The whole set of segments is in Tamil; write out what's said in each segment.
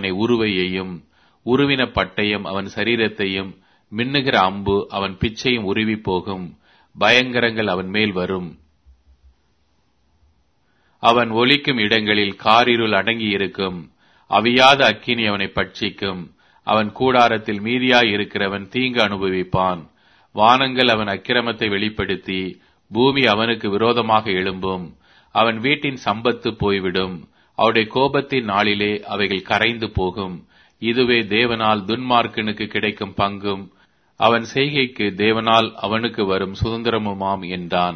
அவனை உருவையையும் உருவின பட்டயம் அவன் சரீரத்தையும் மின்னுகிற அம்பு அவன் பிச்சையும் உருவி போகும் பயங்கரங்கள் அவன் மேல் வரும் அவன் ஒலிக்கும் இடங்களில் காரிருள் அடங்கியிருக்கும் அவியாத அக்கினி அவனை பட்சிக்கும் அவன் கூடாரத்தில் மீதியாய் இருக்கிறவன் தீங்கு அனுபவிப்பான் வானங்கள் அவன் அக்கிரமத்தை வெளிப்படுத்தி பூமி அவனுக்கு விரோதமாக எழும்பும் அவன் வீட்டின் சம்பத்து போய்விடும் அவருடைய கோபத்தின் நாளிலே அவைகள் கரைந்து போகும் இதுவே தேவனால் துன்மார்க்கனுக்கு கிடைக்கும் பங்கும் அவன் செய்கைக்கு தேவனால் அவனுக்கு வரும் சுதந்திரமுமாம் என்றான்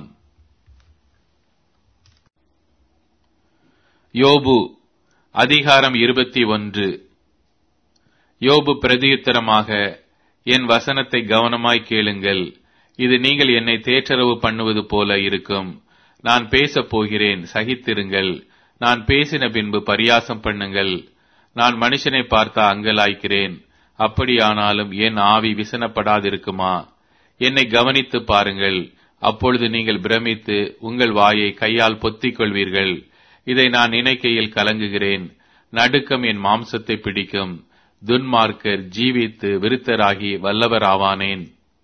யோபு அதிகாரம் இருபத்தி ஒன்று யோபு பிரதியுத்தரமாக என் வசனத்தை கவனமாய் கேளுங்கள் இது நீங்கள் என்னை தேற்றரவு பண்ணுவது போல இருக்கும் நான் பேசப் போகிறேன் சகித்திருங்கள் நான் பேசின பின்பு பரியாசம் பண்ணுங்கள் நான் மனுஷனை பார்த்தா அங்கலாய்க்கிறேன் அப்படியானாலும் என் ஆவி விசனப்படாதிருக்குமா என்னை கவனித்து பாருங்கள் அப்பொழுது நீங்கள் பிரமித்து உங்கள் வாயை கையால் பொத்திக் கொள்வீர்கள் இதை நான் நினைக்கையில் கலங்குகிறேன் நடுக்கம் என் மாம்சத்தை பிடிக்கும் துன்மார்க்கர் ஜீவித்து விருத்தராகி வல்லவராவானேன்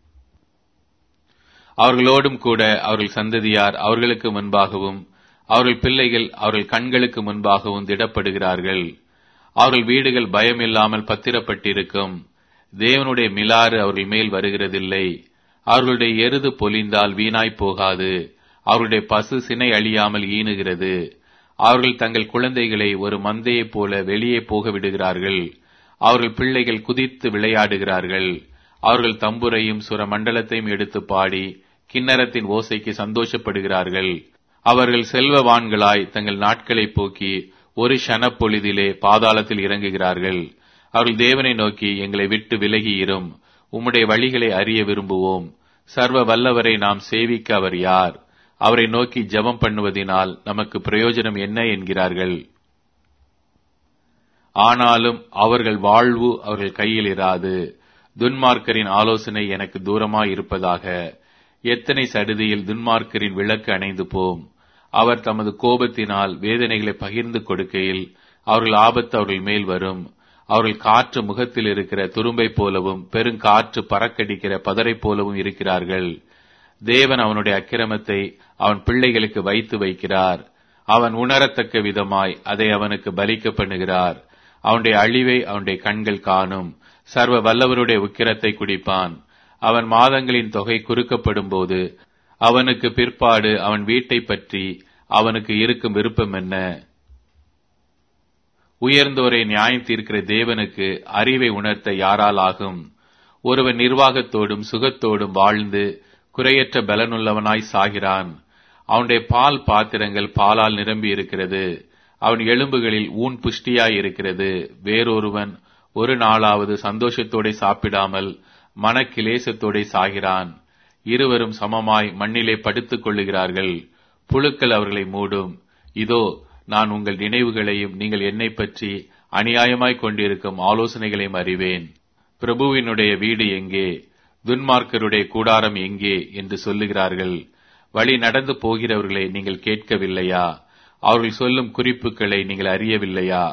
அவர்களோடும் கூட அவர்கள் சந்ததியார் அவர்களுக்கு முன்பாகவும் அவர்கள் பிள்ளைகள் அவர்கள் கண்களுக்கு முன்பாகவும் திடப்படுகிறார்கள் அவர்கள் வீடுகள் பயமில்லாமல் பத்திரப்பட்டிருக்கும் தேவனுடைய மிலாறு அவர்கள் மேல் வருகிறதில்லை அவர்களுடைய எருது பொலிந்தால் வீணாய் போகாது அவர்களுடைய பசு சினை அழியாமல் ஈனுகிறது அவர்கள் தங்கள் குழந்தைகளை ஒரு மந்தையைப் போல வெளியே போக விடுகிறார்கள் அவர்கள் பிள்ளைகள் குதித்து விளையாடுகிறார்கள் அவர்கள் தம்புரையும் சுர மண்டலத்தையும் எடுத்து பாடி கிண்ணறத்தின் ஓசைக்கு சந்தோஷப்படுகிறார்கள் அவர்கள் செல்வவான்களாய் தங்கள் நாட்களை போக்கி ஒரு ஷனப்பொழுதிலே பாதாளத்தில் இறங்குகிறார்கள் அவர்கள் தேவனை நோக்கி எங்களை விட்டு விலகியிரும் உம்முடைய வழிகளை அறிய விரும்புவோம் சர்வ வல்லவரை நாம் சேவிக்க அவர் யார் அவரை நோக்கி ஜெபம் பண்ணுவதினால் நமக்கு பிரயோஜனம் என்ன என்கிறார்கள் ஆனாலும் அவர்கள் வாழ்வு அவர்கள் கையில் இராது துன்மார்க்கரின் ஆலோசனை எனக்கு தூரமாய் இருப்பதாக எத்தனை சடுதியில் துன்மார்க்கரின் விளக்கு அணைந்து போம் அவர் தமது கோபத்தினால் வேதனைகளை பகிர்ந்து கொடுக்கையில் அவர்கள் ஆபத்து அவர்கள் மேல் வரும் அவர்கள் காற்று முகத்தில் இருக்கிற துரும்பை போலவும் பெருங்காற்று பறக்கடிக்கிற பதரை போலவும் இருக்கிறார்கள் தேவன் அவனுடைய அக்கிரமத்தை அவன் பிள்ளைகளுக்கு வைத்து வைக்கிறார் அவன் உணரத்தக்க விதமாய் அதை அவனுக்கு பலிக்க பண்ணுகிறார் அவனுடைய அழிவை அவனுடைய கண்கள் காணும் சர்வ வல்லவருடைய உக்கிரத்தை குடிப்பான் அவன் மாதங்களின் தொகை குறுக்கப்படும் போது அவனுக்கு பிற்பாடு அவன் வீட்டை பற்றி அவனுக்கு இருக்கும் விருப்பம் என்ன உயர்ந்தோரை நியாயம் தீர்க்கிற தேவனுக்கு அறிவை உணர்த்த யாரால் ஆகும் ஒருவன் நிர்வாகத்தோடும் சுகத்தோடும் வாழ்ந்து குறையற்ற பலனுள்ளவனாய் சாகிறான் அவனுடைய பால் பாத்திரங்கள் பாலால் நிரம்பி இருக்கிறது அவன் எலும்புகளில் ஊன் புஷ்டியாய் இருக்கிறது வேறொருவன் ஒரு நாளாவது சந்தோஷத்தோட சாப்பிடாமல் மனக்கிலேசத்தோட சாகிறான் இருவரும் சமமாய் மண்ணிலே படுத்துக் கொள்ளுகிறார்கள் புழுக்கள் அவர்களை மூடும் இதோ நான் உங்கள் நினைவுகளையும் நீங்கள் என்னை பற்றி அநியாயமாய் கொண்டிருக்கும் ஆலோசனைகளையும் அறிவேன் பிரபுவினுடைய வீடு எங்கே துன்மார்க்கருடைய கூடாரம் எங்கே என்று சொல்லுகிறார்கள் வழி நடந்து போகிறவர்களை நீங்கள் கேட்கவில்லையா அவர்கள் சொல்லும் குறிப்புகளை நீங்கள் அறியவில்லையா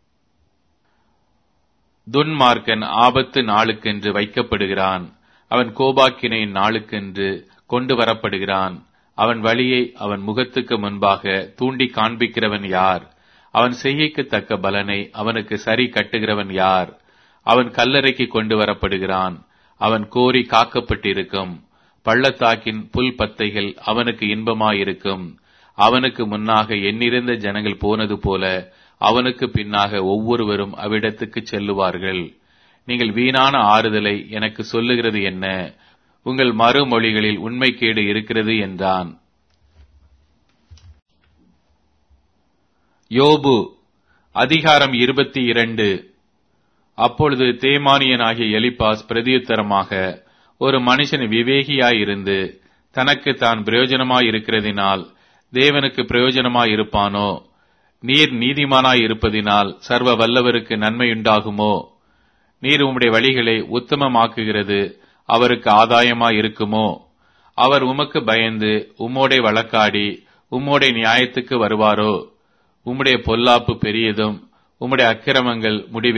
துன்மார்க்கன் ஆபத்து நாளுக்கென்று வைக்கப்படுகிறான் அவன் கோபாக்கினையின் நாளுக்கென்று கொண்டு வரப்படுகிறான் அவன் வழியை அவன் முகத்துக்கு முன்பாக தூண்டி காண்பிக்கிறவன் யார் அவன் செய்யக்கு தக்க பலனை அவனுக்கு சரி கட்டுகிறவன் யார் அவன் கல்லறைக்கு கொண்டு வரப்படுகிறான் அவன் கோரி காக்கப்பட்டிருக்கும் பள்ளத்தாக்கின் புல் பத்தைகள் அவனுக்கு இன்பமாயிருக்கும் அவனுக்கு முன்னாக எண்ணிறந்த ஜனங்கள் போனது போல அவனுக்கு பின்னாக ஒவ்வொருவரும் அவ்விடத்துக்கு செல்லுவார்கள் நீங்கள் வீணான ஆறுதலை எனக்கு சொல்லுகிறது என்ன உங்கள் மறுமொழிகளில் உண்மைக்கேடு இருக்கிறது என்றான் யோபு அதிகாரம் இருபத்தி இரண்டு அப்பொழுது தேமானியனாகிய எலிப்பாஸ் பிரதியுத்தரமாக ஒரு மனுஷன் விவேகியாயிருந்து தனக்கு தான் பிரயோஜனமாயிருக்கிறதினால் தேவனுக்கு பிரயோஜனமாயிருப்பானோ நீர் நீதிமானாய் இருப்பதினால் சர்வ வல்லவருக்கு நன்மையுண்டாகுமோ நீர் உம்முடைய வழிகளை உத்தமமாக்குகிறது அவருக்கு ஆதாயமாய் இருக்குமோ அவர் உமக்கு பயந்து உம்மோடே வழக்காடி உம்மோடே நியாயத்துக்கு வருவாரோ உம்முடைய பொல்லாப்பு பெரியதும் உம்முடைய அக்கிரமங்கள் முடிவு